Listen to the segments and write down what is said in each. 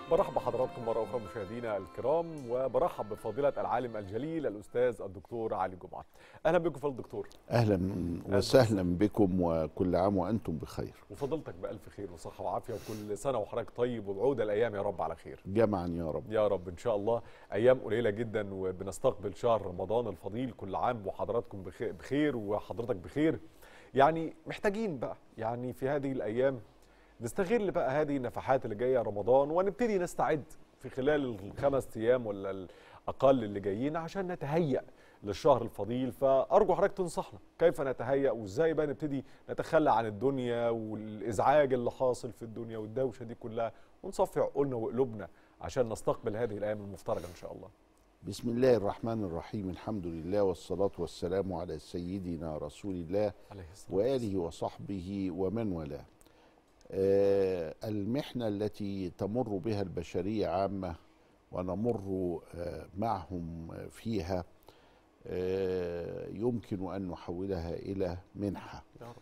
برحب بحضراتكم مرة أخرى مشاهدينا الكرام وبرحب بفضيلة العالم الجليل الأستاذ الدكتور علي جمعة أهلا بكم فضل الدكتور اهلا وسهلا بكم وكل عام وانتم بخير وفضيلتك بألف خير وصحة وعافية وكل سنة وحضرتك طيب وبعود الأيام يا رب على خير جمعا يا رب يا رب إن شاء الله أيام قليلة جدا وبنستقبل شهر رمضان الفضيل كل عام وحضراتكم بخير, بخير وحضرتك بخير يعني محتاجين بقى يعني في هذه الأيام نستغل بقى هذه النفحات اللي جايه رمضان ونبتدي نستعد في خلال الخمس ايام ولا الاقل اللي جايين عشان نتهيأ للشهر الفضيل فارجو حضرتك تنصحنا كيف نتهيأ وازاي بقى نبتدي نتخلى عن الدنيا والازعاج اللي حاصل في الدنيا والدوشه دي كلها ونصفي عقولنا وقلوبنا عشان نستقبل هذه الايام المفترجه ان شاء الله. بسم الله الرحمن الرحيم الحمد لله والصلاة والسلام على سيدنا رسول الله عليه الصلاه وآله وصحبه ومن والاه آه، المحنة التي تمر بها البشرية عامة ونمر آه، معهم فيها آه، يمكن أن نحولها إلى منحة يا رب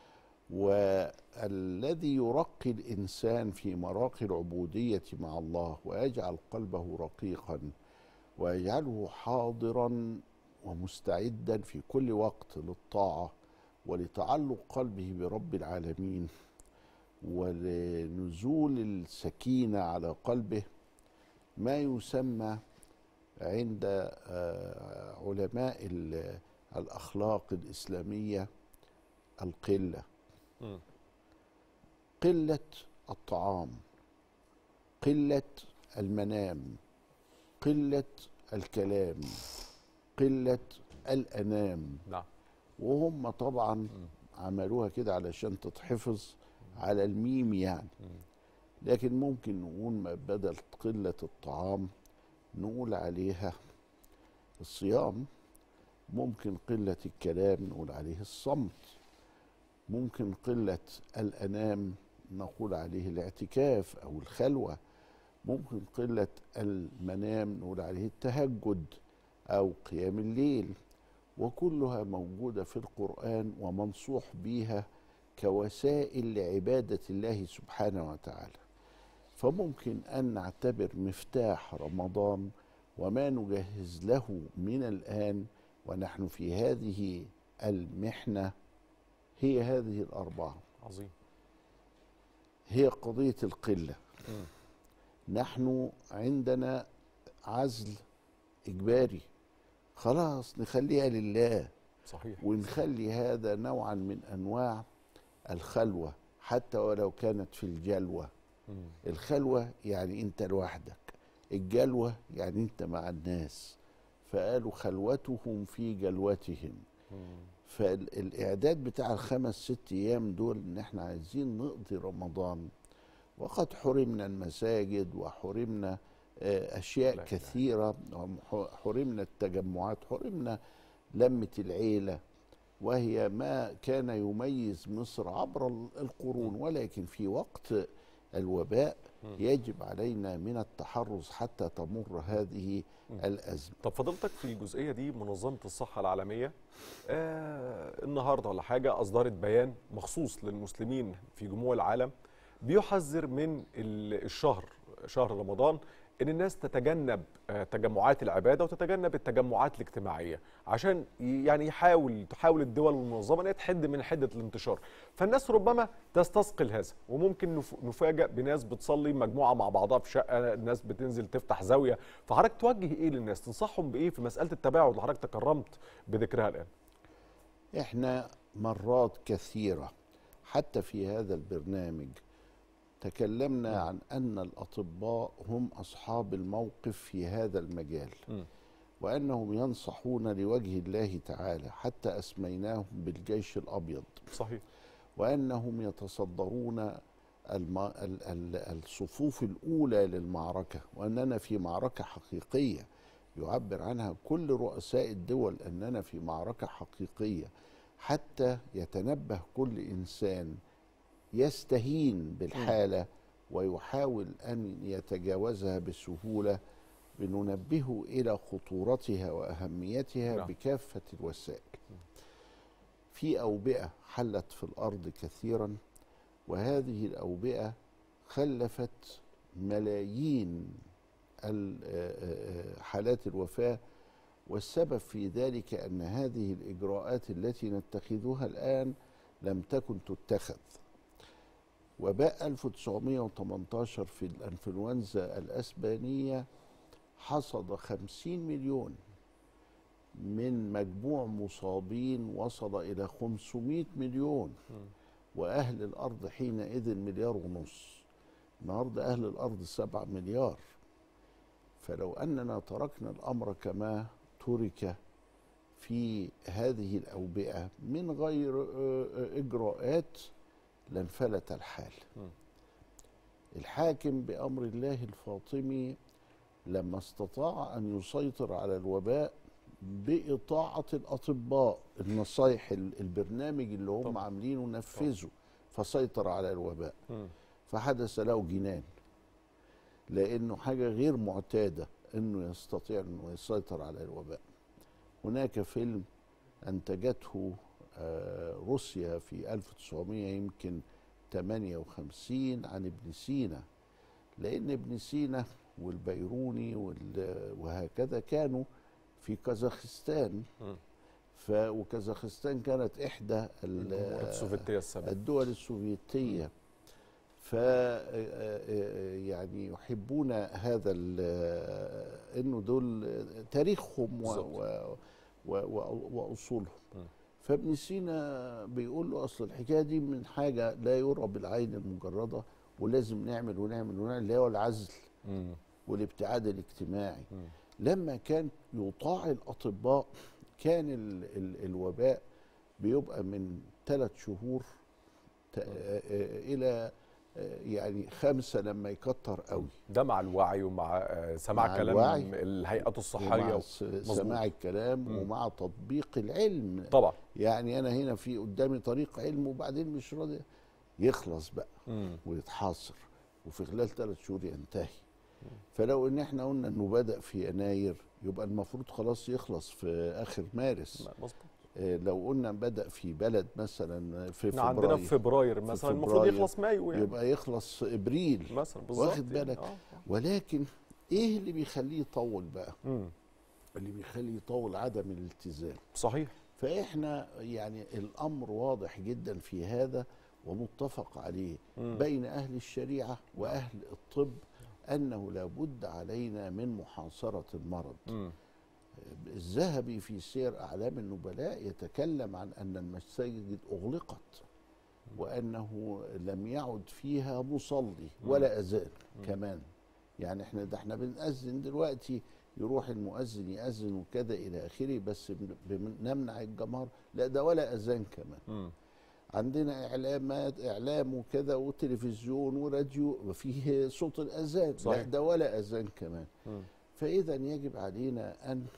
والذي يرقي الإنسان في مراقي العبودية مع الله ويجعل قلبه رقيقا ويجعله حاضرا ومستعدا في كل وقت للطاعة ولتعلق قلبه برب العالمين ولنزول السكينة على قلبه ما يسمى عند آه، علماء ال- الأخلاق الإسلامية القلة مم. قلة الطعام قلة المنام قلة الكلام قلة الأنام نعم وهم طبعا عملوها كده علشان تتحفظ على الميم يعني لكن ممكن نقول ما بدل قلة الطعام نقول عليها الصيام ممكن قلة الكلام نقول عليه الصمت ممكن قلة الأنام نقول عليه الاعتكاف أو الخلوة ممكن قلة المنام نقول عليه التهجد أو قيام الليل وكلها موجودة في القرآن ومنصوح بيها كوسائل لعبادة الله سبحانه وتعالى فممكن أن نعتبر مفتاح رمضان وما نجهز له من الآن ونحن في هذه المحنة هي هذه الأربعة عظيم هي قضية القلة مم. نحن عندنا عزل إجباري خلاص نخليها لله صحيح ونخلي هذا نوعا من انواع الخلوه حتى ولو كانت في الجلوه مم. الخلوه يعني انت لوحدك الجلوه يعني انت مع الناس فقالوا خلوتهم في جلوتهم مم. فالاعداد بتاع الخمس ست ايام دول ان احنا عايزين نقضي رمضان وقد حرمنا المساجد وحرمنا آه، اشياء لا إله. كثيره حرمنا التجمعات حرمنا لمه العيله وهي ما كان يميز مصر عبر ال- القرون ولكن في وقت الوباء مم. يجب علينا من التحرز حتى تمر هذه مم. الازمه طب فضلتك في الجزئيه دي منظمه الصحه العالميه آه النهارده ولا حاجه اصدرت بيان مخصوص للمسلمين في جموع العالم بيحذر من ال- الشهر شهر رمضان ان الناس تتجنب آه، تجمعات العباده وتتجنب التجمعات الاجتماعيه عشان ي- يعني يحاول تحاول الدول والمنظمه ان هي تحد من حده الانتشار فالناس ربما تستثقل هذا وممكن نف- نفاجئ بناس بتصلي مجموعه مع بعضها في شقه ناس بتنزل تفتح زاويه فحضرتك توجه ايه للناس تنصحهم بايه في مساله التباعد اللي حضرتك تكرمت بذكرها الان احنا مرات كثيره حتى في هذا البرنامج تكلمنا عن ان الاطباء هم اصحاب الموقف في هذا المجال مم. وانهم ينصحون لوجه الله تعالى حتى اسميناهم بالجيش الابيض صحيح وانهم يتصدرون الم... ال... ال... الصفوف الاولى للمعركه واننا في معركه حقيقيه يعبر عنها كل رؤساء الدول اننا في معركه حقيقيه حتى يتنبه كل انسان يستهين بالحاله ويحاول ان يتجاوزها بسهوله بننبهه الى خطورتها واهميتها نعم. بكافه الوسائل في اوبئه حلت في الارض كثيرا وهذه الاوبئه خلفت ملايين ال- آه، آه، حالات الوفاة والسبب في ذلك أن هذه الإجراءات التي نتخذها الآن لم تكن تتخذ وباء 1918 في الأنفلونزا الأسبانية حصد 50 مليون من مجموع مصابين وصل إلى 500 مليون وأهل الأرض حينئذ مليار ونص النهاردة أهل الأرض سبعة مليار فلو أننا تركنا الأمر كما ترك في هذه الأوبئة من غير آه، آه، إجراءات لانفلت الحال مم. الحاكم بأمر الله الفاطمي لما استطاع أن يسيطر على الوباء بإطاعة الأطباء النصايح ال- البرنامج اللي هم طبعا. عاملينه نفذه فسيطر على الوباء مم. فحدث له جنان لانه حاجه غير معتاده انه يستطيع انه يسيطر على الوباء هناك فيلم انتجته آه، روسيا في 1900 يمكن 58 عن ابن سينا لان ابن سينا والبيروني وال- وهكذا كانوا في كازاخستان مم. ف وكازاخستان كانت احدى ال- الجمهورية السوفيتية السابقة الدول السوفيتية ف يعني يحبون هذا ال- انه دول تاريخهم و بالظبط. و و و واصولهم م. فابن سينا بيقول له اصل الحكايه دي من حاجه لا يرى بالعين المجرده ولازم نعمل ونعمل ونعمل اللي هو العزل مم. والابتعاد الاجتماعي مم. لما كان يطاع الاطباء كان ال ال الوباء بيبقى من ثلاث شهور ت- آه، آه، الى آه، يعني خمسه لما يكتر قوي ده مع الوعي ومع آه، سماع مع كلام الوعي الهيئات الصحية ومع و- س- سماع الكلام مم. ومع تطبيق العلم طبعا يعني انا هنا في قدامي طريق علم وبعدين مش راضي يخلص بقى مم. ويتحاصر وفي خلال ثلاث شهور ينتهي فلو ان احنا قلنا انه بدا في يناير يبقى المفروض خلاص يخلص في اخر مارس مظبوط آه، لو قلنا بدا في بلد مثلا في احنا عندنا في فبراير فبراير مثلا المفروض فبراير يخلص مايو يعني يبقى يخلص ابريل مثلا بالظبط واخد يعني. بالك؟ آه. ولكن ايه اللي بيخليه يطول بقى مم. اللي بيخليه يطول عدم الالتزام صحيح فاحنا يعني الامر واضح جدا في هذا ومتفق عليه مم. بين اهل الشريعه واهل الطب انه لابد علينا من محاصره المرض مم. الذهبي في سير اعلام النبلاء يتكلم عن ان المساجد اغلقت وانه لم يعد فيها مصلي ولا اذان كمان يعني احنا ده احنا بنأذن دلوقتي يروح المؤذن يأذن وكذا الى اخره بس بن- بنمنع الجمهور لا ده ولا اذان كمان مم. عندنا اعلامات اعلام وكذا وتلفزيون وراديو وفيه صوت الاذان لا صحيح. ده ولا اذان كمان مم. فاذا يجب علينا ان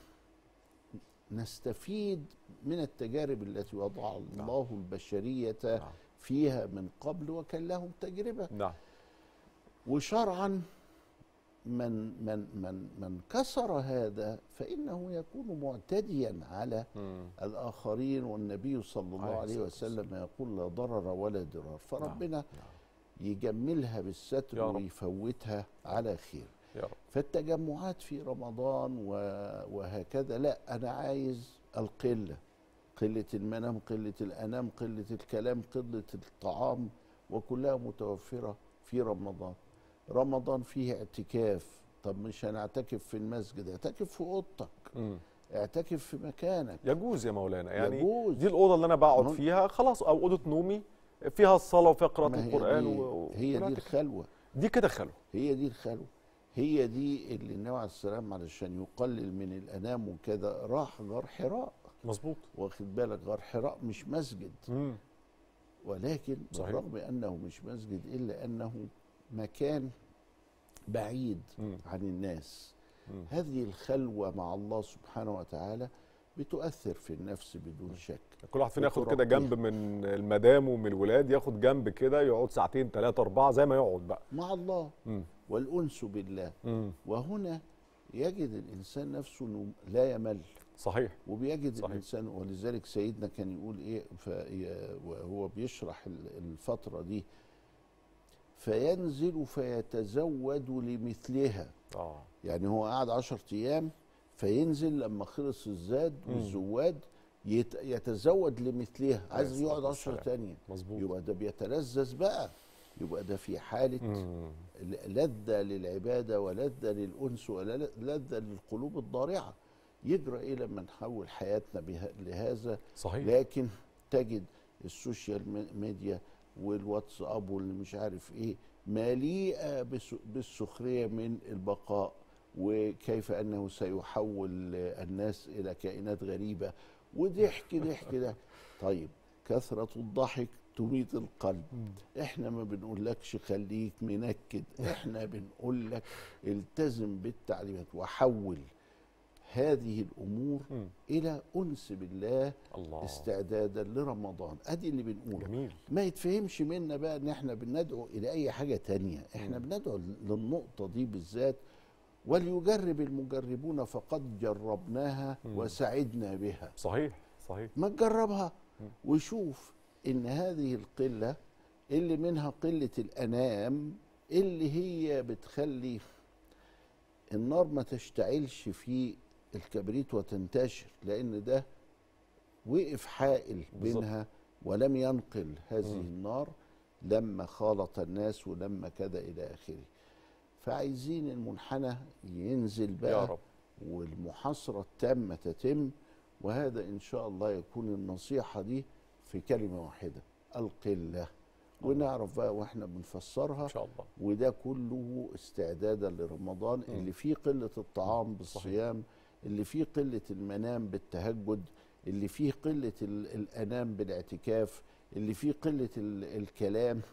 نستفيد من التجارب التي وضع الله البشريه نعم. فيها من قبل وكان لهم تجربه نعم وشرعا من من من من كسر هذا فانه يكون معتديا على مم. الاخرين والنبي صلى الله عليه عليه الصلاة وسلم يقول لا ضرر ولا ضرار فربنا نعم. يجملها بالستر يا رب. ويفوتها على خير يا رب فالتجمعات في رمضان و- وهكذا لا انا عايز القله قله المنام قله الانام قله الكلام قله الطعام وكلها متوفره في رمضان رمضان فيه اعتكاف طب مش هنعتكف في المسجد اعتكف في اوضتك مم. اعتكف في مكانك يجوز يا مولانا يعني يجوز. دي الاوضه اللي انا بقعد ما هو- فيها خلاص او اوضه نومي فيها الصلاه وفيها قراءه ما هي القران دي, و... هي دي والعتكاف. الخلوه دي كده خلو هي دي الخلوه هي دي اللي النبي عليه السلام علشان يقلل من الانام وكذا راح غار حراء مظبوط واخد بالك غار حراء مش مسجد مم. ولكن صحيح. بالرغم انه مش مسجد الا انه مكان بعيد مم. عن الناس مم. هذه الخلوه مع الله سبحانه وتعالى بتؤثر في النفس بدون شك كل واحد فينا ياخد كده وترقيها. جنب من المدام ومن الولاد ياخد جنب كده يقعد ساعتين ثلاثة أربعة زي ما يقعد بقى مع الله مم. والانس بالله مم. وهنا يجد الانسان نفسه انه لا يمل صحيح وبيجد صحيح. الانسان ولذلك سيدنا كان يقول ايه ف- وهو بيشرح ال- الفتره دي فينزل فيتزود لمثلها اه يعني هو قعد عشر أيام فينزل لما خلص الزاد مم. والزواد يت- يتزود لمثلها عايز الصلاة يقعد عشر والسلام. تانية مظبوط يبقى ده بيتلذذ بقى يبقى ده في حالة مم. لذة للعبادة ولذة للأنس ولذة للقلوب الضارعة يجرى إيه لما نحول حياتنا بها لهذا صحيح لكن تجد السوشيال مي- ميديا والواتساب واللي مش عارف ايه مليئه بس- بالسخريه من البقاء وكيف انه سيحول الناس الى كائنات غريبه وضحك ضحك ده طيب كثره الضحك تميت القلب احنا ما بنقولكش خليك منكد احنا بنقول لك التزم بالتعليمات وحول هذه الامور مم. الى انس بالله الله استعدادا لرمضان ادي اللي بنقوله جميل ما يتفهمش منا بقى ان احنا بندعو الى اي حاجه تانية احنا مم. بندعو للنقطه دي بالذات وليجرب المجربون فقد جربناها مم. وسعدنا بها صحيح صحيح ما تجربها مم. وشوف ان هذه القله اللي منها قله الانام اللي هي بتخلي النار ما تشتعلش في الكبريت وتنتشر لان ده وقف حائل بالظبط. بينها ولم ينقل هذه مم. النار لما خالط الناس ولما كذا الى اخره فعايزين المنحنى ينزل بقى يا رب والمحاصرة التامة تتم وهذا إن شاء الله يكون النصيحة دي في كلمة واحدة القلة ونعرف بقى واحنا بنفسرها ان شاء الله وده كله استعدادا لرمضان مم. اللي فيه قلة الطعام بالصيام اللي فيه قلة المنام بالتهجد اللي فيه قلة ال- الأنام بالاعتكاف اللي فيه قلة ال- الكلام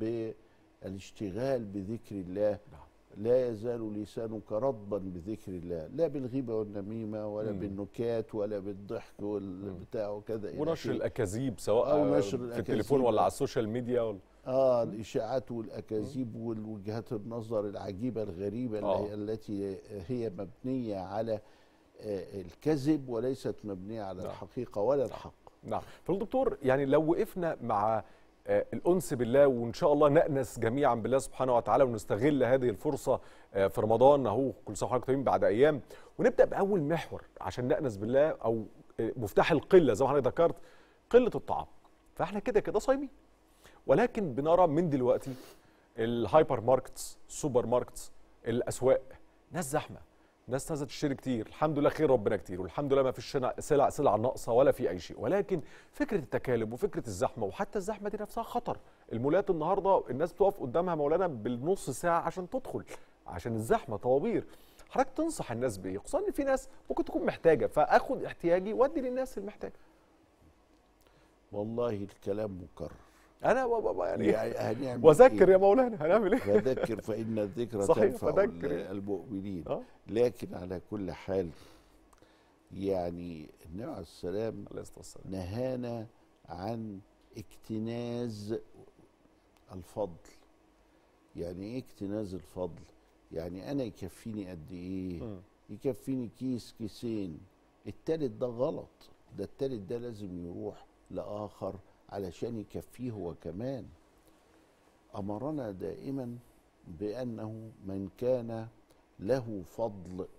بالاشتغال بذكر الله نعم. لا يزال لسانك رطبا بذكر الله لا بالغيبة والنميمة ولا مم. بالنكات ولا بالضحك والبتاع وكذا إلى ونشر آخره. الاكاذيب سواء أو آه، نشر في الأكاذيب. التليفون ولا على السوشيال ميديا ولا اه الاشاعات والاكاذيب والوجهات النظر العجيبه الغريبه اللي آه. هي التي هي مبنيه على آه، الكذب وليست مبنيه على نعم. الحقيقه ولا الحق نعم فالدكتور يعني لو وقفنا مع آه، الانس بالله وان شاء الله نأنس جميعا بالله سبحانه وتعالى ونستغل هذه الفرصه آه، في رمضان اهو كل سنه وحضرتك طيبين بعد ايام ونبدا باول محور عشان نأنس بالله او آه، مفتاح القله زي ما حضرتك ذكرت قله الطعام فاحنا كده كده صايمين ولكن بنرى من دلوقتي الهايبر ماركتس السوبر ماركتس الاسواق ناس زحمه ناس نازله تشتري كتير الحمد لله خير ربنا كتير والحمد لله ما فيش شنا- سلع سلع ناقصه ولا في اي شيء ولكن فكره التكالب وفكره الزحمه وحتى الزحمه دي نفسها خطر المولات النهارده الناس بتقف قدامها مولانا بالنص ساعه عشان تدخل عشان الزحمه طوابير حضرتك تنصح الناس بايه خصوصا ان في ناس ممكن تكون محتاجه فاخد احتياجي وادي للناس المحتاجه والله الكلام مكرر انا و- و- يعني يعني هنعمل واذكر إيه؟ يا مولانا هنعمل ايه فذكر فان الذكرى صحيح، تنفع فذكر. ال- المؤمنين اه لكن على كل حال يعني النبي عليه السلام عليه الصلاه والسلام نهانا عن اكتناز الفضل يعني ايه اكتناز الفضل يعني انا يكفيني قد ايه مم. يكفيني كيس كيسين التالت ده غلط ده التالت ده لازم يروح لاخر علشان يكفيه هو كمان امرنا دائما بانه من كان له فضل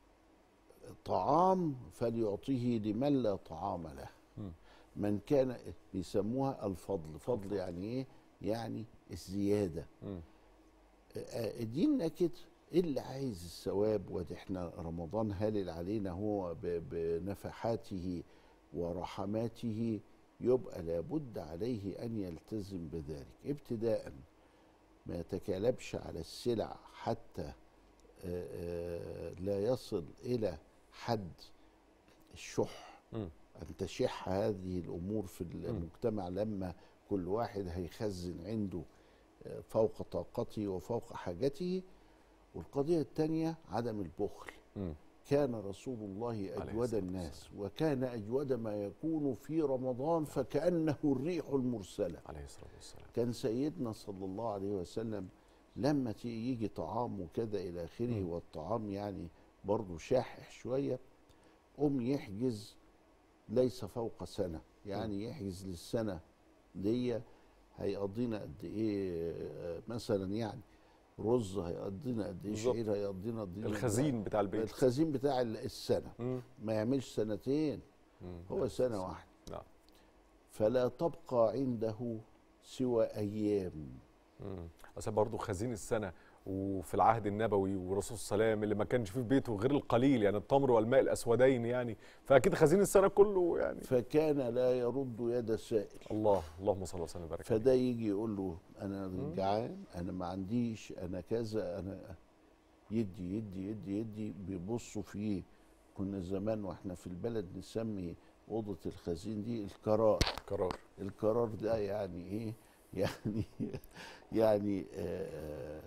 طعام فليعطيه لمن لا طعام له مم. من كان بيسموها الفضل فضل يعني ايه يعني الزياده مم. آه، ديننا كده اللي عايز الثواب وادي احنا رمضان هالل علينا هو ب- بنفحاته ورحماته يبقى لابد عليه ان يلتزم بذلك ابتداء ما يتكالبش على السلع حتى آه، آه، لا يصل الى حد الشح مم. أن تشح هذه الأمور في المجتمع لما كل واحد هيخزن عنده آه، فوق طاقته وفوق حاجته والقضية الثانية عدم البخل مم. كان رسول الله الصلاة أجود الناس وكان أجود ما يكون في رمضان فكأنه الريح المرسلة عليه الصلاه والسلام كان سيدنا صلى الله عليه وسلم لما تي- يجي طعام وكذا إلى آخره مم. والطعام يعني برضه شاحح شوية قوم يحجز ليس فوق سنة يعني يحجز للسنة دي هيقضينا قد ايه آه، مثلا يعني رز هيقضينا قد ايه بالظبط. شعير هيقضينا قد ايه الخزين بتاع البيت الخزين بتاع ال- السنه مم. ما يعملش سنتين مم. هو سنه واحده نعم فلا تبقى عنده سوى ايام مم. اصل برضه خزين السنه وفي العهد النبوي والرسول صلى الله عليه وسلم اللي ما كانش فيه في بيته غير القليل يعني التمر والماء الاسودين يعني فاكيد خزين السنه كله يعني فكان لا يرد يد سائل الله اللهم صل وسلم وبارك عليه. فده يجي يقول له انا جعان انا ما عنديش انا كذا انا يدي يدي يدي يدي بيبصوا فيه كنا زمان واحنا في البلد نسمي اوضه الخزين دي القرار قرار القرار ده يعني ايه يعني يعني آه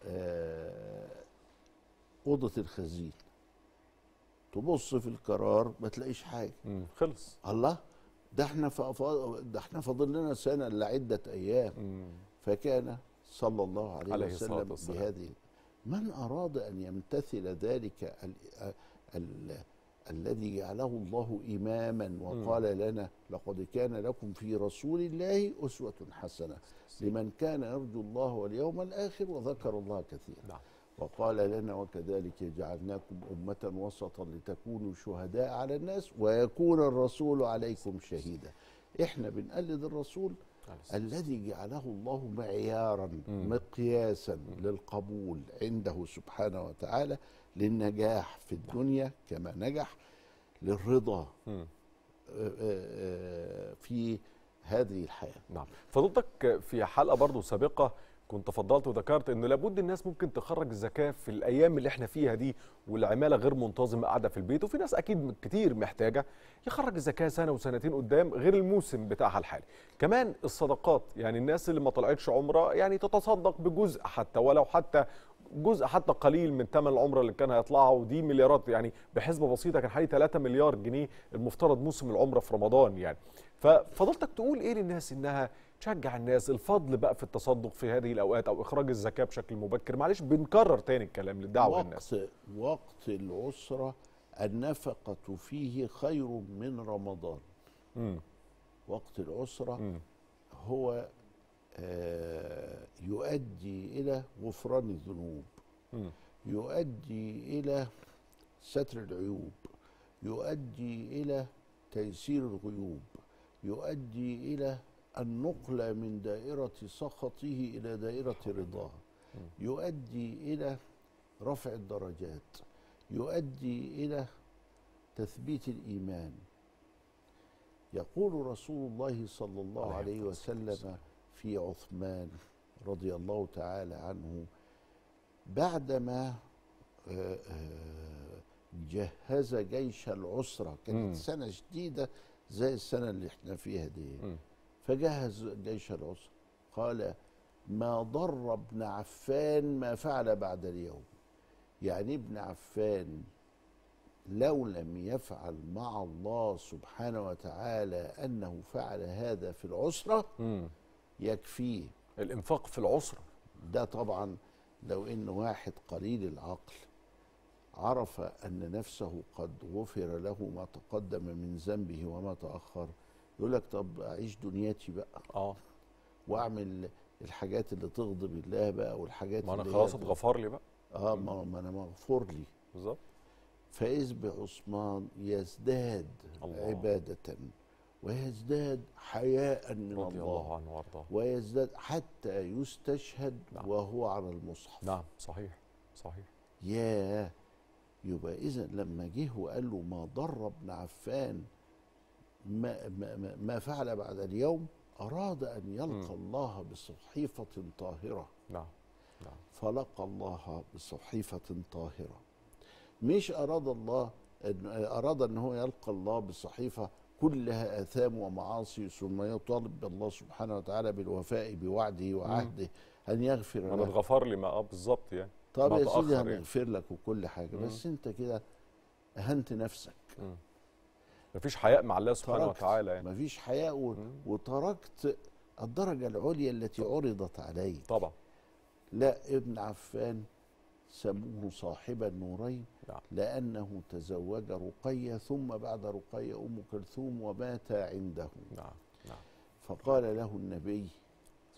آه اوضه الخزين تبص في القرار ما تلاقيش حاجه مم. خلص الله ده احنا ف... ف- ده احنا فاضل لنا سنه لعده ايام مم. فكان صلى الله عليه, عليه الصلاة وسلم والسلام. بهذه من اراد ان يمتثل ذلك ال... ال... الذي جعله الله اماما وقال لنا لقد كان لكم في رسول الله اسوه حسنه لمن كان يرجو الله واليوم الاخر وذكر الله كثيرا نعم وقال لنا وكذلك جعلناكم أمة وسطا لتكونوا شهداء على الناس ويكون الرسول عليكم شهيدا احنا بنقلد الرسول عليه الصلاة الذي جعله الله معيارا مم. مقياسا للقبول عنده سبحانه وتعالى للنجاح في الدنيا كما نجح للرضا مم. آه، آه، في هذه الحياة نعم فضلتك في حلقه برضو سابقه كنت فضلت وذكرت انه لابد الناس ممكن تخرج الزكاه في الايام اللي احنا فيها دي والعماله غير منتظمه قاعده في البيت وفي ناس اكيد كتير محتاجه يخرج الزكاه سنه وسنتين قدام غير الموسم بتاعها الحالي كمان الصدقات يعني الناس اللي ما طلعتش عمره يعني تتصدق بجزء حتى ولو حتى جزء حتى قليل من ثمن العمره اللي كان هيطلعها ودي مليارات يعني بحسبه بسيطه كان حوالي 3 مليار جنيه المفترض موسم العمره في رمضان يعني ففضلتك تقول ايه للناس انها تشجع الناس الفضل بقى في التصدق في هذه الاوقات او اخراج الزكاه بشكل مبكر معلش بنكرر تاني الكلام للدعوه للناس وقت وقت العسرة النفقة فيه خير من رمضان مم. وقت العسرة مم. هو آه، يؤدي إلى غفران الذنوب مم. يؤدي إلى ستر العيوب يؤدي إلى تيسير الغيوب يؤدي إلى النقل من دائرة سخطه إلى دائرة رضاه يؤدي إلى رفع الدرجات يؤدي إلى تثبيت الإيمان يقول رسول الله صلى الله عليه عليه الصلاة وسلم في عثمان رضي الله تعالى عنه بعدما آه، آه، جهز جيش العسرة مم. كانت سنة شديدة زي السنة اللي احنا فيها دي مم. فجهز جيش العسرة قال ما ضر ابن عفان ما فعل بعد اليوم يعني ابن عفان لو لم يفعل مع الله سبحانه وتعالى أنه فعل هذا في العسرة مم. يكفيه الانفاق في العسره ده طبعا لو ان واحد قليل العقل عرف ان نفسه قد غفر له ما تقدم من ذنبه وما تاخر يقول لك طب اعيش دنيتي بقى اه واعمل الحاجات اللي تغضب الله بقى والحاجات ما انا اللي خلاص هي- اتغفر لي بقى اه ما ما انا مغفور لي بالظبط فإذ بعثمان يزداد الله. عبادة ويزداد حياء من رضي الله, الله عنه وارضاه ويزداد حتى يستشهد نعم. وهو على المصحف نعم صحيح صحيح ياه يبقى اذا لما جه وقال له ما ضر ابن عفان ما, ما, ما, ما فعل بعد اليوم اراد ان يلقى الله بصحيفه طاهره نعم نعم فلقى الله بصحيفه طاهره مش اراد الله إن اراد ان هو يلقى الله بصحيفه كلها اثام ومعاصي ثم يطالب الله سبحانه وتعالى بالوفاء بوعده وعهده ان يغفر انا له اتغفر لي ما اه بالظبط يعني طب ما يا سيدي تأخر يعني. هنغفر لك وكل حاجه مم. بس انت كده اهنت نفسك مم. مفيش حياء مع الله سبحانه تركت وتعالى يعني مفيش حياء و... مم. وتركت الدرجه العليا التي عرضت عليك طبعا لا ابن عفان سموه صاحب النورين نعم. لانه تزوج رقيه ثم بعد رقيه ام كلثوم ومات عنده نعم نعم فقال له النبي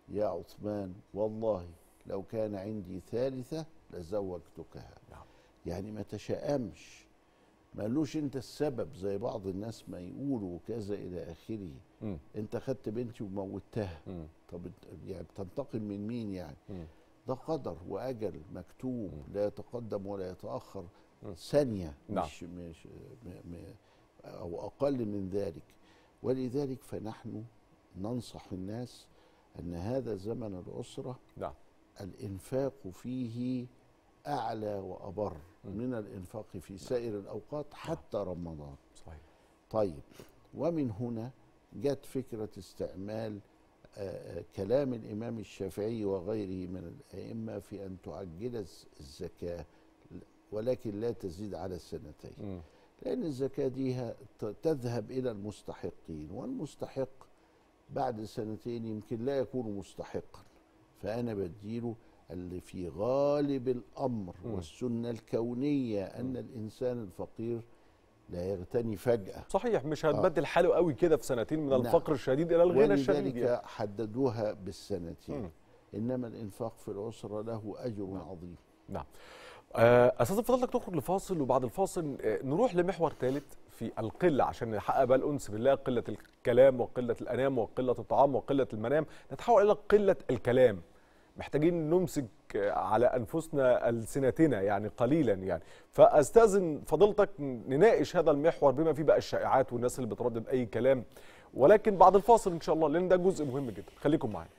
يا عثمان والله لو كان عندي ثالثة لزوجتكها نعم. يعني ما تشائمش ما قالوش انت السبب زي بعض الناس ما يقولوا كذا الى اخره مم. انت خدت بنتي وموتها مم. طب انت- يعني بتنتقم من مين يعني مم. ده قدر واجل مكتوب لا يتقدم ولا يتاخر مم. ثانيه نعم. مش مش م م او اقل من ذلك ولذلك فنحن ننصح الناس ان هذا زمن الاسره نعم الانفاق فيه اعلى وابر مم. من الانفاق في سائر الاوقات حتى رمضان صحيح طيب ومن هنا جت فكرة استعمال آه، آه، كلام الإمام الشافعي وغيره من الأئمة في أن تعجل الز- الزكاة ولكن لا تزيد على السنتين مم. لأن الزكاة دي ه- ت- تذهب إلى المستحقين والمستحق بعد سنتين يمكن لا يكون مستحقا فأنا بديله اللي في غالب الأمر مم. والسنة الكونية أن الإنسان الفقير لا يغتني فجأة صحيح مش هتبدل حاله قوي كده في سنتين من نعم. الفقر الشديد الى الغنى الشديد يعني. ولذلك حددوها بالسنتين مم. انما الانفاق في الاسره له اجر عظيم نعم آه، استاذ فضلك نخرج لفاصل وبعد الفاصل آه، نروح لمحور ثالث في القله عشان نحقق بقى الانس بالله قله الكلام وقله الانام وقله الطعام وقله المنام نتحول الى قله الكلام محتاجين نمسك آه، على انفسنا السنتنا يعني قليلا يعني فاستاذن فضيلتك نناقش هذا المحور بما فيه بقى الشائعات والناس اللي بتردد اي كلام ولكن بعد الفاصل ان شاء الله لان ده جزء مهم جدا خليكم معانا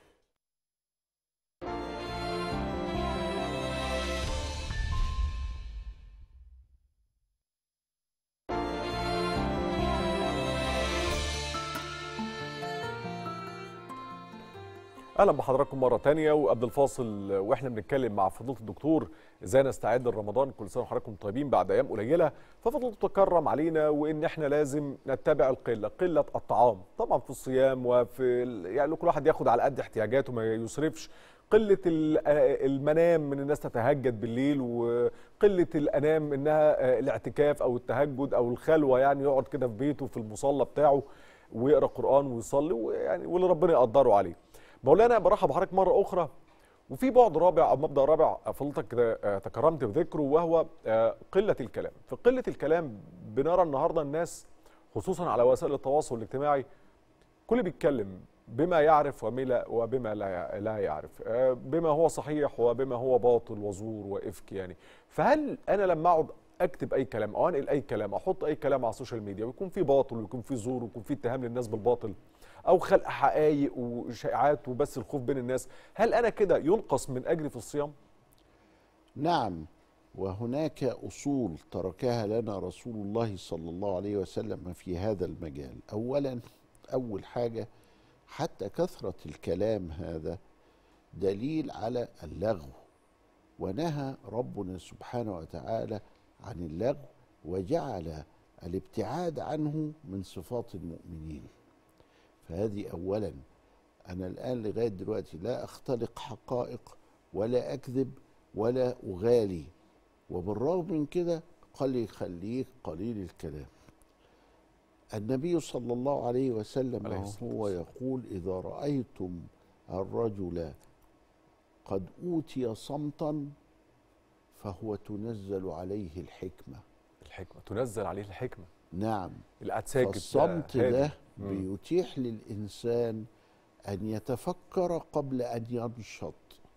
اهلا بحضراتكم مره تانية وقبل الفاصل واحنا بنتكلم مع فضيله الدكتور ازاي نستعد لرمضان كل سنه وحضراتكم طيبين بعد ايام قليله ففضيلته تكرم علينا وان احنا لازم نتبع القله قله الطعام طبعا في الصيام وفي ال- يعني كل واحد ياخد على قد احتياجاته ما يسرفش قله ال- آه، المنام من الناس تتهجد بالليل وقله الانام انها آه، الاعتكاف او التهجد او الخلوه يعني يقعد كده في بيته في المصلى بتاعه ويقرا قران ويصلي ويعني واللي ربنا يقدره عليه مولانا برحب بحضرتك مره اخرى وفي بعد رابع او مبدا رابع فضلتك كده آه، تكرمت بذكره وهو آه، قله الكلام في قله الكلام بنرى النهارده الناس خصوصا على وسائل التواصل الاجتماعي كل بيتكلم بما يعرف وبما وبما لا يع- لا يعرف آه، بما هو صحيح وبما هو باطل وزور وافك يعني فهل انا لما اقعد اكتب اي كلام او انقل اي كلام احط اي كلام على السوشيال ميديا ويكون في باطل ويكون في زور ويكون في اتهام للناس بالباطل او خلق حقائق وشائعات وبس الخوف بين الناس هل انا كده ينقص من اجري في الصيام نعم وهناك اصول تركها لنا رسول الله صلى الله عليه وسلم في هذا المجال اولا اول حاجه حتى كثره الكلام هذا دليل على اللغو ونهى ربنا سبحانه وتعالى عن اللغو وجعل الابتعاد عنه من صفات المؤمنين فهذه اولا انا الان لغايه دلوقتي لا اختلق حقائق ولا اكذب ولا اغالي وبالرغم من كده قال لي خليك قليل الكلام النبي صلى الله عليه وسلم عليه الصلاة هو يقول اذا رايتم الرجل قد اوتي صمتا فهو تنزل عليه الحكمه الحكمه تنزل عليه الحكمه نعم القعد ساكت فالصمت هادي. ده مم. بيتيح للإنسان أن يتفكر قبل أن ينشط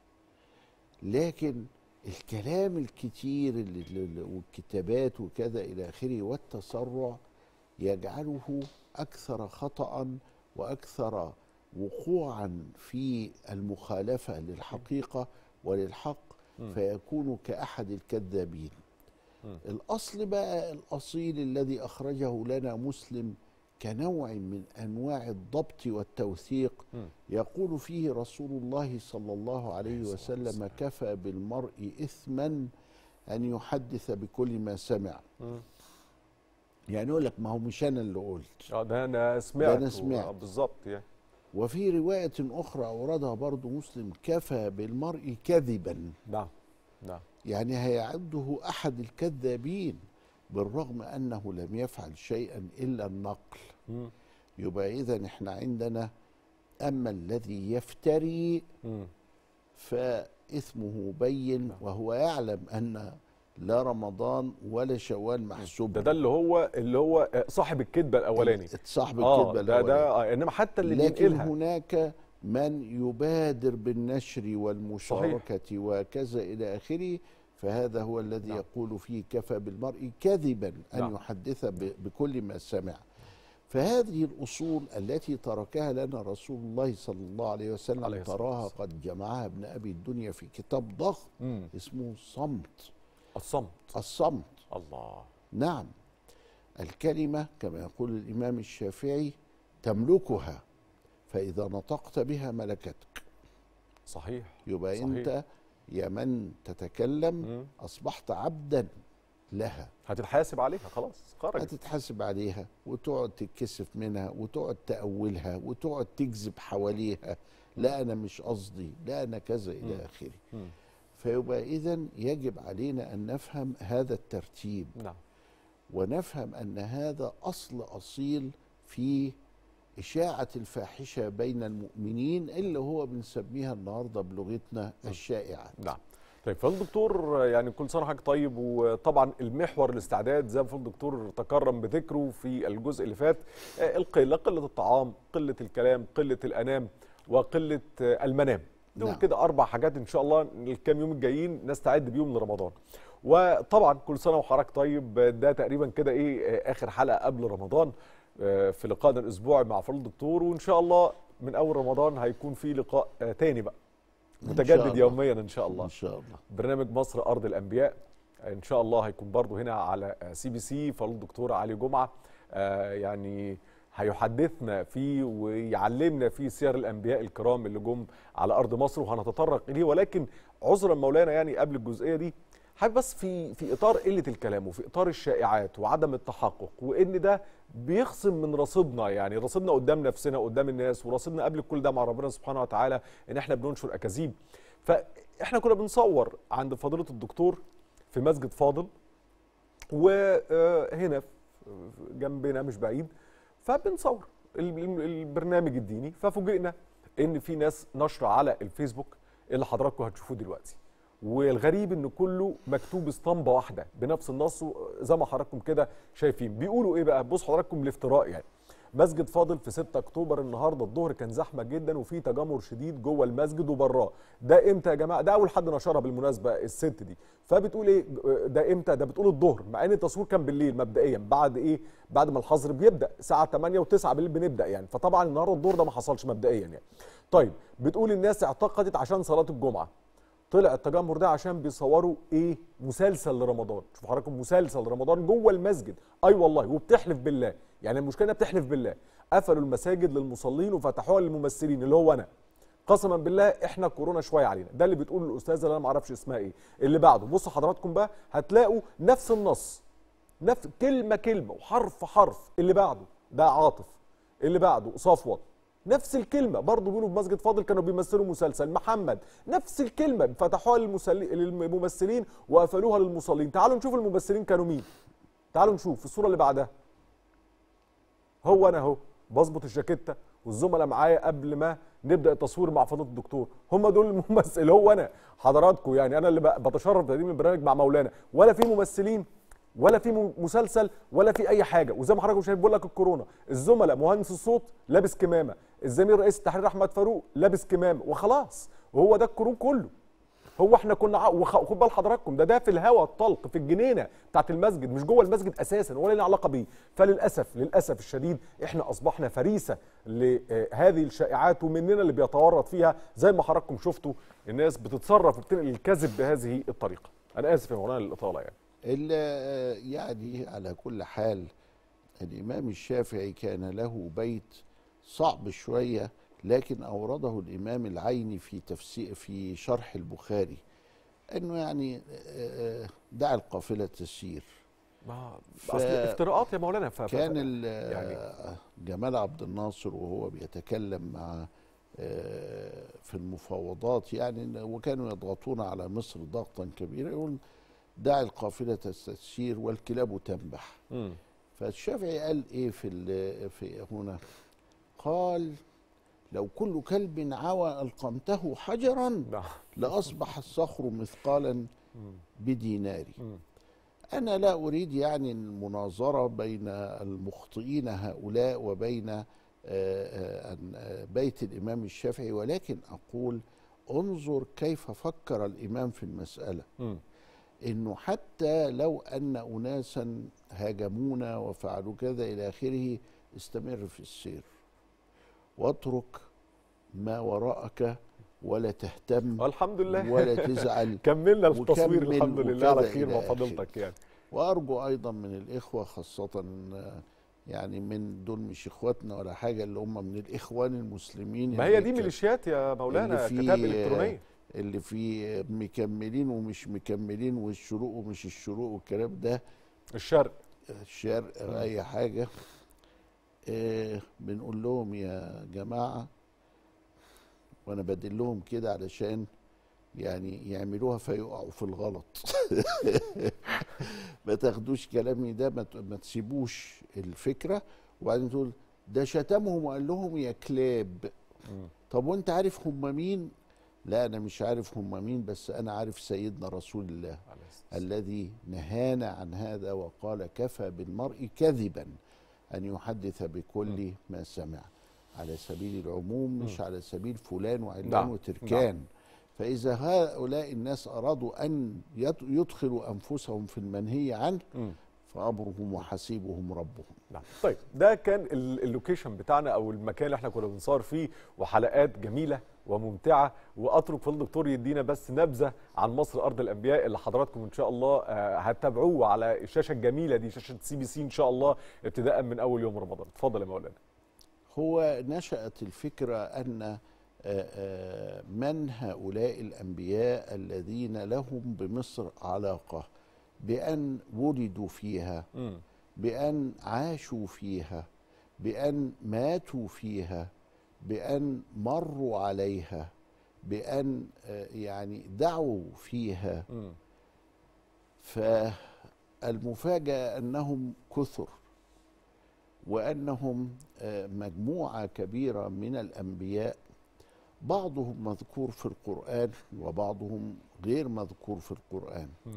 لكن الكلام الكتير اللي اللي- والكتابات وكذا إلى آخره والتسرع يجعله أكثر خطأ وأكثر وقوعا في المخالفة للحقيقة وللحق مم. فيكون كأحد الكذابين مم. الأصل بقى الأصيل الذي أخرجه لنا مسلم كنوع من أنواع الضبط والتوثيق مم. يقول فيه رسول الله صلى الله عليه عليه الصلاة وسلم والسلام. كفى بالمرء إثما أن يحدث بكل ما سمع مم. يعني يقول لك ما هو مش أنا اللي قلت اه ده انا سمعت أنا سمعت. آه، بالظبط يعني وفي رواية أخرى أوردها برضو مسلم كفى بالمرء كذبا نعم نعم يعني هيعده أحد الكذابين بالرغم أنه لم يفعل شيئا إلا النقل مم. يبقى إذا إحنا عندنا أما الذي يفتري مم. فإثمه بين وهو يعلم أن لا رمضان ولا شوال محسوب ده ده اللي هو اللي هو آه، صاحب الكذبه الاولاني صاحب اه الكذبة ده ده الأولانية. آه انما حتى اللي لكن بينقلها هناك من يبادر بالنشر والمشاركة وكذا إلى آخره فهذا هو الذي نعم. يقول فيه كفى بالمرء كذبا أن نعم. يحدث ب- بكل ما سمع فهذه الأصول التي تركها لنا رسول الله صلى الله عليه وسلم عليه الصلاة تراها والسلام. قد جمعها ابن أبي الدنيا في كتاب ضخم مم. اسمه صمت الصمت الصمت الله نعم الكلمة كما يقول الإمام الشافعي تملكها فإذا نطقت بها ملكتك صحيح يبقى صحيح. أنت يا من تتكلم مم. أصبحت عبدا لها هتتحاسب عليها خلاص خرجت هتتحاسب عليها وتقعد تتكسف منها وتقعد تأولها وتقعد تكذب حواليها لا أنا مش قصدي لا أنا كذا مم. إلى آخره مم. فيبقى إذا يجب علينا أن نفهم هذا الترتيب نعم ونفهم ان هذا اصل اصيل في اشاعه الفاحشه بين المؤمنين اللي هو بنسميها النهارده بلغتنا الشائعات نعم طيب فالدكتور يعني كل سنه وحضرتك طيب وطبعا المحور الاستعداد زي ما الدكتور تكرم بذكره في الجزء اللي فات آه، القله قله الطعام قله الكلام قله الانام وقله آه، المنام دول نعم. كده اربع حاجات ان شاء الله الكام يوم الجايين نستعد بيهم لرمضان وطبعا كل سنه وحضرتك طيب ده تقريبا كده ايه آه، اخر حلقه قبل رمضان آه، في لقائنا الاسبوعي مع فضل الدكتور وان شاء الله من اول رمضان هيكون في لقاء آه، تاني بقى إن شاء متجدد الله. يوميا ان شاء الله ان شاء الله برنامج مصر ارض الانبياء ان شاء الله هيكون برضو هنا على سي بي سي فالدكتور علي جمعه آه، يعني هيحدثنا فيه ويعلمنا فيه سير الانبياء الكرام اللي جم على ارض مصر وهنتطرق اليه ولكن عذرا مولانا يعني قبل الجزئيه دي حابب بس في في اطار قله الكلام وفي اطار الشائعات وعدم التحقق وان ده بيخصم من رصيدنا يعني رصيدنا قدام نفسنا قدام الناس ورصيدنا قبل كل ده مع ربنا سبحانه وتعالى ان احنا بننشر اكاذيب فاحنا كنا بنصور عند فضيله الدكتور في مسجد فاضل وهنا جنبنا مش بعيد فبنصور ال- ال- البرنامج الديني ففوجئنا ان في ناس نشر على الفيسبوك اللي حضراتكم هتشوفوه دلوقتي والغريب ان كله مكتوب اسطمبه واحده بنفس النص زي ما حضراتكم كده شايفين بيقولوا ايه بقى بص حضراتكم الافتراء يعني مسجد فاضل في 6 اكتوبر النهارده الظهر كان زحمه جدا وفي تجمهر شديد جوه المسجد وبراه ده امتى يا جماعه ده اول حد نشرها بالمناسبه الست دي فبتقول ايه ده امتى ده بتقول الظهر مع ان التصوير كان بالليل مبدئيا بعد ايه بعد ما الحظر بيبدا الساعه 8 و9 بالليل بنبدا يعني فطبعا النهارده الظهر ده ما حصلش مبدئيا يعني طيب بتقول الناس اعتقدت عشان صلاه الجمعه طلع التجمهر ده عشان بيصوروا ايه مسلسل لرمضان شوفوا حضراتكم مسلسل لرمضان جوه المسجد اي أيوة والله وبتحلف بالله يعني المشكله انها بتحلف بالله قفلوا المساجد للمصلين وفتحوها للممثلين اللي هو انا قسما بالله احنا كورونا شويه علينا ده اللي بتقول الاستاذه اللي انا ما اعرفش اسمها ايه اللي بعده بصوا حضراتكم بقى هتلاقوا نفس النص نفس كلمه كلمه وحرف حرف اللي بعده ده عاطف اللي بعده صفوت نفس الكلمة برضه بيقولوا في مسجد فاضل كانوا بيمثلوا مسلسل محمد نفس الكلمة فتحوها للمسل- للممثلين وقفلوها للمصلين تعالوا نشوف الممثلين كانوا مين تعالوا نشوف في الصورة اللي بعدها هو انا اهو بظبط الجاكيته والزملاء معايا قبل ما نبدا التصوير مع فضيله الدكتور هم دول الممثل اللي هو انا حضراتكم يعني انا اللي ب- بتشرف بتقديم البرنامج مع مولانا ولا في ممثلين ولا في م- مسلسل ولا في اي حاجه وزي ما حضراتكم شايف بقول لك الكورونا الزملاء مهندس الصوت لابس كمامه الزميل رئيس التحرير احمد فاروق لابس كمامه وخلاص وهو ده الكورونا كله هو احنا كنا ع... وخ- خد بال حضراتكم ده ده في الهواء الطلق في الجنينه بتاعت المسجد مش جوه المسجد اساسا ولا لنا علاقه بيه فللاسف للاسف الشديد احنا اصبحنا فريسه لهذه الشائعات ومننا اللي بيتورط فيها زي ما حضراتكم شفتوا الناس بتتصرف وبتنقل الكذب بهذه الطريقه انا اسف يا مولانا للاطاله يعني ال- يعني على كل حال الإمام الشافعي كان له بيت صعب شوية لكن أورده الإمام العيني في تفسير في شرح البخاري أنه يعني آه، دع القافلة تسير ما ف- اصل افتراءات يا مولانا ف... ف- كان ال- يعني- آه، جمال عبد الناصر وهو بيتكلم مع آه، في المفاوضات يعني وكانوا يضغطون على مصر ضغطا كبيرا يقول دع القافلة تسير والكلاب تنبح مم. فالشافعي قال ايه في ال- في هنا قال لو كل كلب عوى ألقمته حجرا نعم لأصبح الصخر مثقالا مم. بديناري مم. أنا لا أريد يعني المناظرة بين المخطئين هؤلاء وبين آه، آه، أن- آه، بيت الإمام الشافعي ولكن أقول انظر كيف فكر الإمام في المسألة مم. انه حتى لو ان اناسا هاجمونا وفعلوا كذا الى اخره استمر في السير واترك ما وراءك ولا تهتم الحمد لله ولا تزعل كملنا التصوير وكمل الحمد لله على وكذا خير إلى مع آخره. فضيلتك يعني وارجو ايضا من الاخوه خاصه آه، يعني من دول مش اخواتنا ولا حاجه اللي هم من الاخوان المسلمين ما هي اللي دي ك- ميليشيات يا مولانا اللي كتاب فيه- الكترونيه اللي فيه مكملين ومش مكملين والشروق ومش الشروق والكلام ده الشرق الشرق مم. أو اي حاجه آه بنقول لهم يا جماعه وانا بدلهم كده علشان يعني يعملوها فيقعوا في الغلط ما تاخدوش كلامي ده ما ت- ما تسيبوش الفكره وبعدين تقول ده شتمهم وقال لهم يا كلاب مم. طب وانت عارف هم مين لا انا مش عارف هم مين بس انا عارف سيدنا رسول الله عليه الصلاة الذي نهانا عن هذا وقال كفى بالمرء كذبا ان يحدث بكل ما سمع على سبيل العموم مش مم. على سبيل فلان وعلان نعم، وتركان فاذا هؤلاء الناس ارادوا ان يط- يدخلوا انفسهم في المنهي عنه مم. فامرهم وحسيبهم ربهم نعم طيب ده كان ال- اللوكيشن بتاعنا او المكان اللي احنا كنا بنصور فيه وحلقات جميله وممتعه واترك فضل الدكتور يدينا بس نبذه عن مصر ارض الانبياء اللي حضراتكم ان شاء الله آه، هتتابعوه على الشاشه الجميله دي شاشه سي بي سي ان شاء الله ابتداء من اول يوم رمضان اتفضل يا مولانا هو نشأت الفكرة أن آه، آه، من هؤلاء الأنبياء الذين لهم بمصر علاقة بأن ولدوا فيها مم. بأن عاشوا فيها بأن ماتوا فيها بأن مروا عليها بأن آه، يعني دعوا فيها مم. فالمفاجأة أنهم كثر وأنهم آه، مجموعة كبيرة من الأنبياء بعضهم مذكور في القرآن وبعضهم غير مذكور في القرآن مم.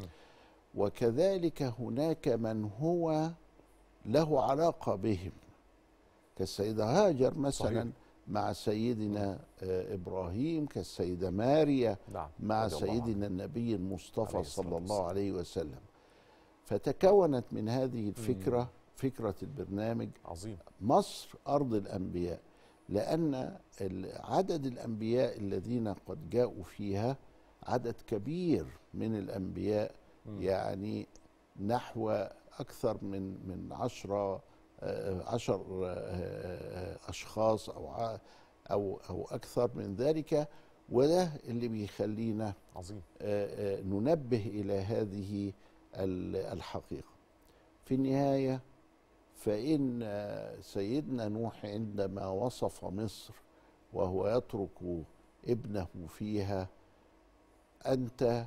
وكذلك هناك من هو له علاقة بهم كالسيدة هاجر مثلا صحيح. مع سيدنا آه، إبراهيم كالسيدة ماريا نعم مع رضي الله عنه. سيدنا النبي المصطفى عليه الصلاة صلى الله والسلام. عليه وسلم فتكونت من هذه الفكرة فكرة البرنامج عظيم مصر أرض الأنبياء لأن ال- عدد الأنبياء الذين قد جاءوا فيها عدد كبير من الأنبياء مم. يعني نحو أكثر من من عشرة آه، عشر آه، آه، أشخاص أو ع- أو أو أكثر من ذلك وده اللي بيخلينا عظيم آه، آه، ننبه إلى هذه ال- الحقيقة في النهاية فإن آه، سيدنا نوح عندما وصف مصر وهو يترك ابنه فيها أنت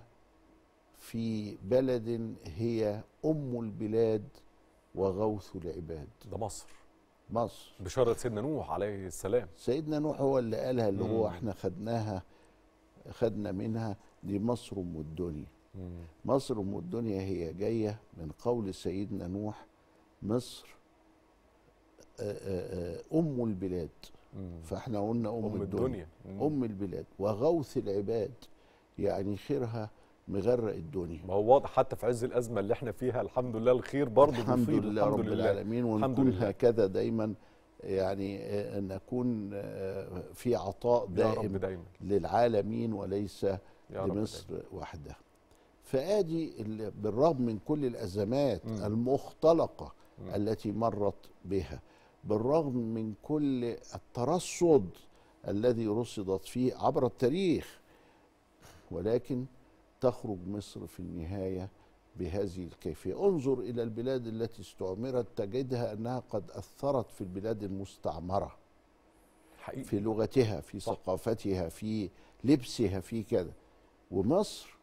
في بلد هي أم البلاد وغوث العباد ده مصر مصر بشارة سيدنا نوح عليه السلام سيدنا نوح هو اللي قالها اللي هو مم. احنا خدناها خدنا منها دي مصر ام الدنيا مم. مصر ام الدنيا هي جايه من قول سيدنا نوح مصر آه، آه، آه، ام البلاد مم. فاحنا قلنا ام, ام الدنيا, الدنيا مم. ام البلاد وغوث العباد يعني خيرها مغرق الدنيا ما هو واضح حتى في عز الازمه اللي احنا فيها الحمد لله الخير برضه الحمد بيفيض، لله رب العالمين الحمد ونكون لله. هكذا دايما يعني آه، نكون آه، في عطاء يا دائم رب دايما للعالمين وليس يا رب لمصر دايما. وحدها فادي ال- بالرغم من كل الازمات مم. المختلقه مم. التي مرت بها بالرغم من كل الترصد الذي رصدت فيه عبر التاريخ ولكن تخرج مصر في النهايه بهذه الكيفيه انظر الى البلاد التي استعمرت تجدها انها قد اثرت في البلاد المستعمره حقيقي في لغتها في صح. ثقافتها في لبسها في كذا ومصر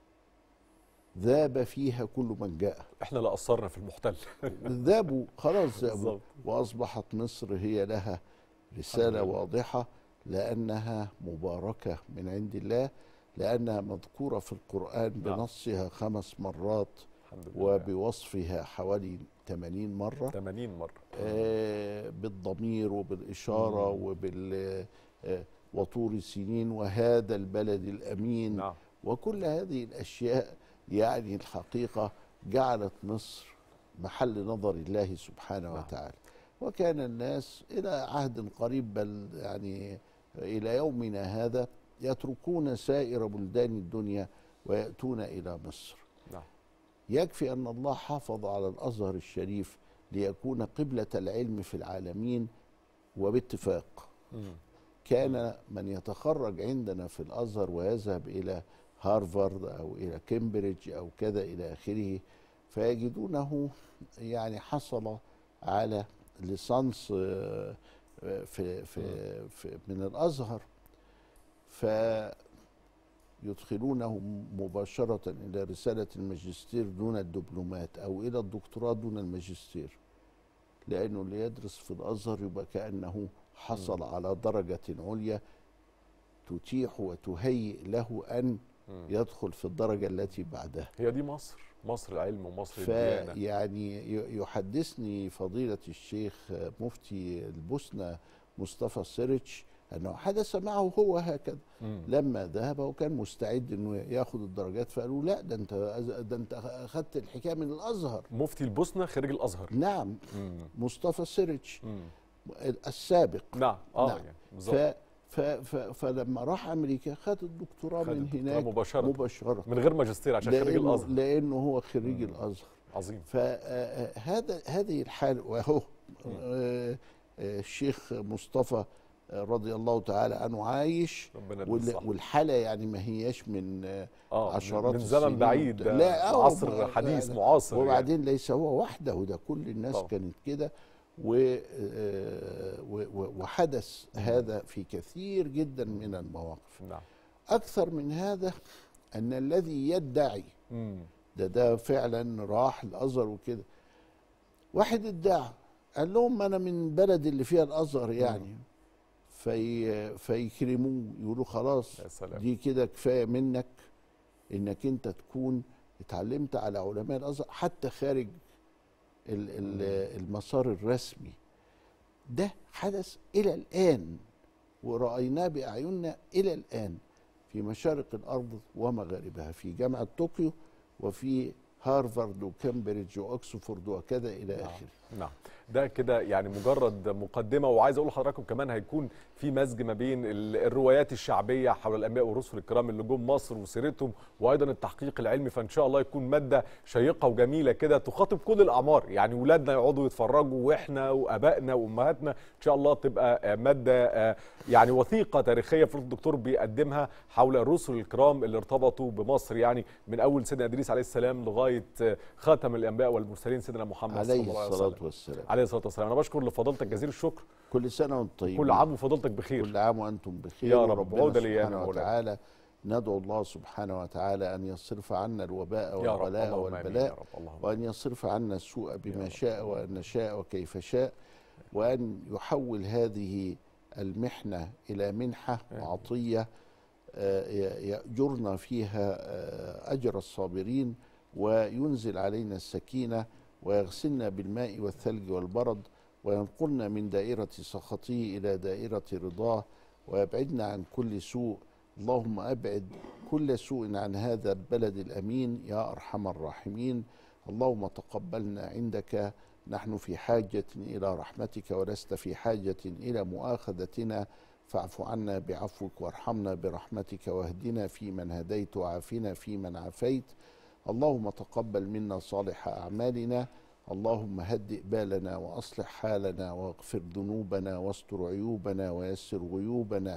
ذاب فيها كل من جاء احنا اللي قصرنا في المحتل ذابوا خلاص ذابوا بالظبط واصبحت مصر هي لها الحمد رساله لله. واضحه لأنها مباركة من عند الله لأنها مذكورة في القرآن نعم. بنصها خمس مرات الحمد لله وبوصفها حوالي 80 مرة 80 مره آه، بالضمير وبالإشارة مم. وبال آه، وطور سنين وهذا البلد الأمين نعم وكل هذه الأشياء يعني الحقيقة جعلت مصر محل نظر الله سبحانه نعم. وتعالى وكان الناس إلى عهد قريب بل يعني إلى يومنا هذا يتركون سائر بلدان الدنيا ويأتون إلى مصر نعم يكفي أن الله حافظ على الأزهر الشريف ليكون قبلة العلم في العالمين وباتفاق مم. كان من يتخرج عندنا في الازهر ويذهب الى هارفارد او الى كامبريدج او كذا الى اخره فيجدونه يعني حصل على ليسانس آه، آه، في في, في من الازهر فيدخلونه مباشرة إلى رسالة الماجستير دون الدبلومات أو إلى الدكتوراه دون الماجستير لأنه اللي يدرس في الأزهر يبقى كأنه حصل على درجة عليا تتيح وتهيئ له أن مم. يدخل في الدرجة التي بعدها هي دي مصر مصر العلم ومصر الديانه فيعني ي- يحدثني فضيلة الشيخ مفتي البوسنة مصطفى سيرتش أنه حدث معه هو هكذا مم. لما ذهب وكان مستعد انه ياخذ الدرجات فقالوا لا ده انت ده انت اخذت الحكايه من الازهر مفتي البوسنه خريج الازهر نعم مم. مصطفى سيرتش مم. السابق نعم اه نعم. يعني ف بالظبط ف ف فلما راح امريكا خد الدكتوراه خد من الدكتوراه هناك مباشرة. مباشره من غير ماجستير عشان خريج لانه الازهر لانه هو خريج مم. الازهر عظيم فهذا هذه الحال وهو آه، آه، الشيخ مصطفى آه، رضي الله تعالى عنه عايش ربنا وال- يرزقه. والحاله يعني ما هياش من آه، اه عشرات من زمن السنين بعيد وبتاع. ده لا، آه، عصر ما- حديث يعني معاصر يعني. وبعدين ليس هو وحده ده كل الناس طبعا. كانت كده و- آه، و- و- وحدث هذا في كثير جدا من المواقف نعم اكثر من هذا ان الذي يدعي مم. ده ده فعلا راح الازهر وكده واحد ادعى قال لهم انا من بلد اللي فيها الازهر يعني في فيكرموه يقولوا خلاص يا سلام دي كده كفايه منك انك انت تكون اتعلمت على علماء الازهر حتى خارج ال- ال- المسار الرسمي ده حدث الى الان ورايناه باعيننا الى الان في مشارق الارض ومغاربها في جامعه طوكيو وفي هارفارد وكامبريدج واكسفورد وكذا الى نعم. اخره نعم ده كده يعني مجرد مقدمه وعايز اقول لحضراتكم كمان هيكون في مزج ما بين ال- الروايات الشعبيه حول الانبياء والرسل الكرام اللي جم مصر وسيرتهم وايضا التحقيق العلمي فان شاء الله يكون ماده شيقه وجميله كده تخاطب كل الاعمار يعني ولادنا يقعدوا يتفرجوا واحنا وابائنا وامهاتنا ان شاء الله تبقى آه، ماده آه، يعني وثيقه تاريخيه في الدكتور بيقدمها حول الرسل الكرام اللي ارتبطوا بمصر يعني من اول سيدنا ادريس عليه السلام لغايه آه، خاتم الانبياء والمرسلين سيدنا محمد صلى عليه الله عليه الصلاه وسلم والسلام عليه الصلاه والسلام انا بشكر لفضيلتك جزيل الشكر كل سنه وانتم طيبين كل عام وفضيلتك بخير كل عام وانتم بخير يا رب. وربنا عودة ليانا سبحانه مولانا. وتعالى ندعو الله سبحانه وتعالى ان يصرف عنا الوباء يا رب والبلاء اللهم آمين يا والبلاء رب اللهم وان يصرف عنا السوء بما رب. شاء وان شاء وكيف شاء وان يحول هذه المحنه الى منحه آمين. وعطيه آه، ي- يأجرنا فيها آه، أجر الصابرين وينزل علينا السكينة ويغسلنا بالماء والثلج والبرد وينقلنا من دائرة سخطه إلى دائرة رضاه ويبعدنا عن كل سوء اللهم أبعد كل سوء عن هذا البلد الأمين يا أرحم الراحمين اللهم تقبلنا عندك نحن في حاجة إلى رحمتك ولست في حاجة إلى مؤاخذتنا فاعف عنا بعفوك وارحمنا برحمتك واهدنا فيمن هديت وعافنا فيمن عافيت اللهم تقبل منا صالح اعمالنا اللهم هدئ بالنا واصلح حالنا واغفر ذنوبنا واستر عيوبنا ويسر غيوبنا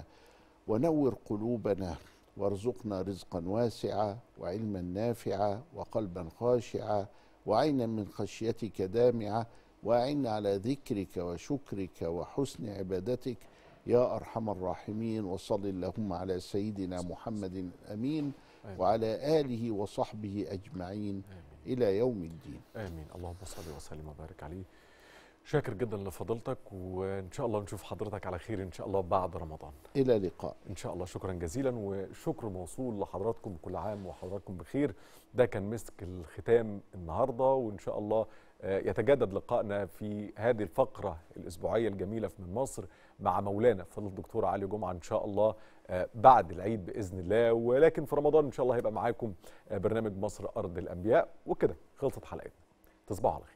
ونور قلوبنا وارزقنا رزقا واسعا وعلما نافعا وقلبا خاشعا وعينا من خشيتك دامعه واعنا على ذكرك وشكرك وحسن عبادتك يا ارحم الراحمين وصل اللهم على سيدنا محمد الامين آمين. وعلى اله وصحبه اجمعين آمين. الى يوم الدين امين اللهم صل وسلم وبارك عليه شاكر جدا لفضيلتك وان شاء الله نشوف حضرتك على خير ان شاء الله بعد رمضان الى لقاء ان شاء الله شكرا جزيلا وشكر موصول لحضراتكم كل عام وحضراتكم بخير ده كان مسك الختام النهارده وان شاء الله آه، يتجدد لقائنا في هذه الفقره الاسبوعيه الجميله في من مصر مع مولانا فضل الدكتور علي جمعه ان شاء الله آه، بعد العيد باذن الله ولكن في رمضان ان شاء الله هيبقى معاكم آه، برنامج مصر ارض الانبياء وكده خلصت حلقتنا تصبحوا على خير